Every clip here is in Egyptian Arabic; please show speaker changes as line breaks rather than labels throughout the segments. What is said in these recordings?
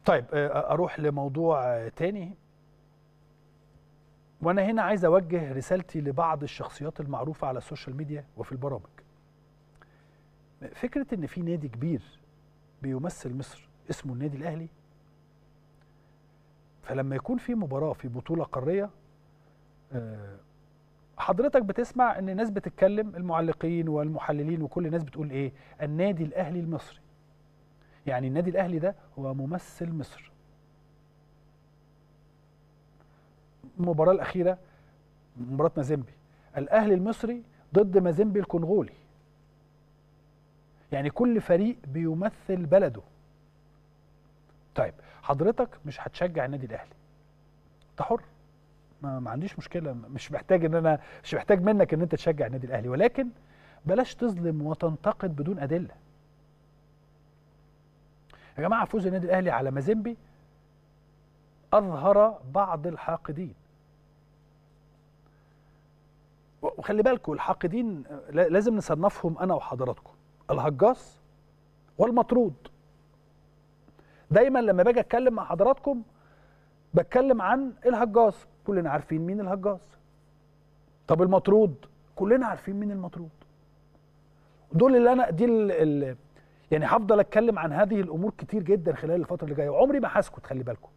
طيب آه، اروح لموضوع آه، تاني وانا هنا عايز اوجه رسالتي لبعض الشخصيات المعروفه على السوشيال ميديا وفي البرامج فكره ان في نادي كبير بيمثل مصر اسمه النادي الاهلي فلما يكون في مباراه في بطوله قاريه آه، حضرتك بتسمع ان ناس بتتكلم المعلقين والمحللين وكل الناس بتقول ايه النادي الاهلي المصري يعني النادي الاهلي ده هو ممثل مصر المباراه الاخيره مباراه مازيمبي الاهلي المصري ضد مازيمبي الكونغولي يعني كل فريق بيمثل بلده طيب حضرتك مش هتشجع النادي الاهلي انت حر ما, ما عنديش مشكله مش محتاج ان انا مش محتاج منك ان انت تشجع النادي الاهلي ولكن بلاش تظلم وتنتقد بدون ادله يا جماعه فوز النادي الاهلي على مازيمبي اظهر بعض الحاقدين وخلي بالكم الحاقدين لا- لازم نصنفهم انا وحضراتكم الهجاص والمطرود دايما لما باجي اتكلم مع حضراتكم بتكلم عن الهجاص كلنا عارفين مين الهجاص طب المطرود كلنا عارفين مين المطرود دول اللي انا دي ال ال يعني هفضل اتكلم عن هذه الامور كتير جدا خلال الفتره اللي جايه وعمري ما هسكت خلي بالكم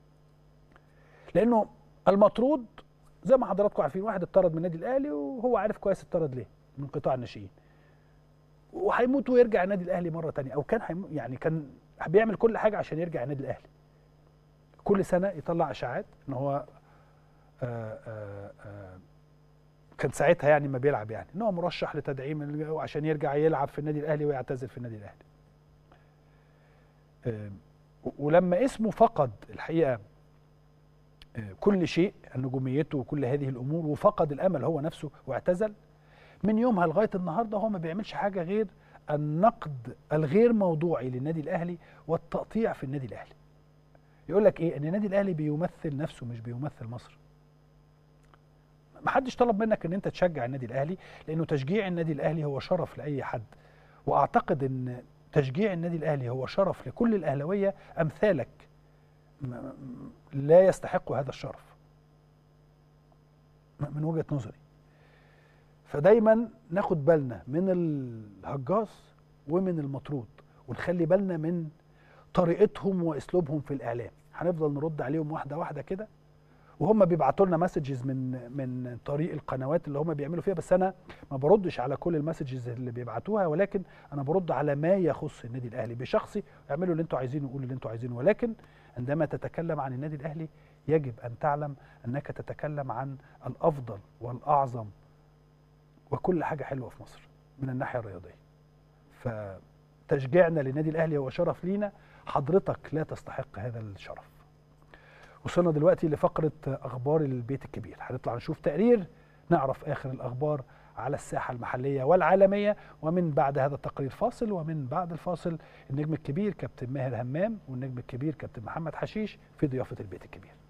لانه المطرود زي ما حضراتكم عارفين واحد اتطرد من النادي الاهلي وهو عارف كويس اتطرد ليه من قطاع الناشئين وهيموت ويرجع النادي الاهلي مره تانية او كان هيمو يعني كان بيعمل كل حاجه عشان يرجع النادي الاهلي كل سنه يطلع اشاعات ان هو آآ آآ آآ كان ساعتها يعني ما بيلعب يعني ان هو مرشح لتدعيم ال- عشان يرجع يلعب في النادي الاهلي ويعتزل في النادي الاهلي آم، و- ولما اسمه فقد الحقيقه آه، كل شيء نجوميته وكل هذه الامور وفقد الامل هو نفسه واعتزل من يومها لغايه النهارده هو ما بيعملش حاجه غير النقد الغير موضوعي للنادي الاهلي والتقطيع في النادي الاهلي يقول لك ايه ان النادي الاهلي بيمثل نفسه مش بيمثل مصر ما حدش طلب منك ان انت تشجع النادي الاهلي لانه تشجيع النادي الاهلي هو شرف لاي حد واعتقد ان تشجيع النادي الاهلي هو شرف لكل الاهلاويه امثالك م- م- لا يستحقوا هذا الشرف م- من وجهه نظري فدايما ناخد بالنا من الهجاص ومن المطرود ونخلي بالنا من طريقتهم واسلوبهم في الاعلام هنفضل نرد عليهم واحده واحده كده وهم بيبعتوا لنا مسجز من من طريق القنوات اللي هم بيعملوا فيها بس انا ما بردش على كل المسجز اللي بيبعتوها ولكن انا برد على ما يخص النادي الاهلي بشخصي اعملوا اللي انتوا عايزينه وقولوا اللي انتوا عايزينه ولكن عندما تتكلم عن النادي الاهلي يجب ان تعلم انك تتكلم عن الافضل والاعظم وكل حاجه حلوه في مصر من الناحيه الرياضيه فتشجيعنا للنادي الاهلي هو شرف لينا حضرتك لا تستحق هذا الشرف وصلنا دلوقتي لفقرة أخبار البيت الكبير هنطلع نشوف تقرير نعرف آخر الأخبار على الساحة المحلية والعالمية ومن بعد هذا التقرير فاصل ومن بعد الفاصل النجم الكبير كابتن ماهر همام والنجم الكبير كابتن محمد حشيش في ضيافة البيت الكبير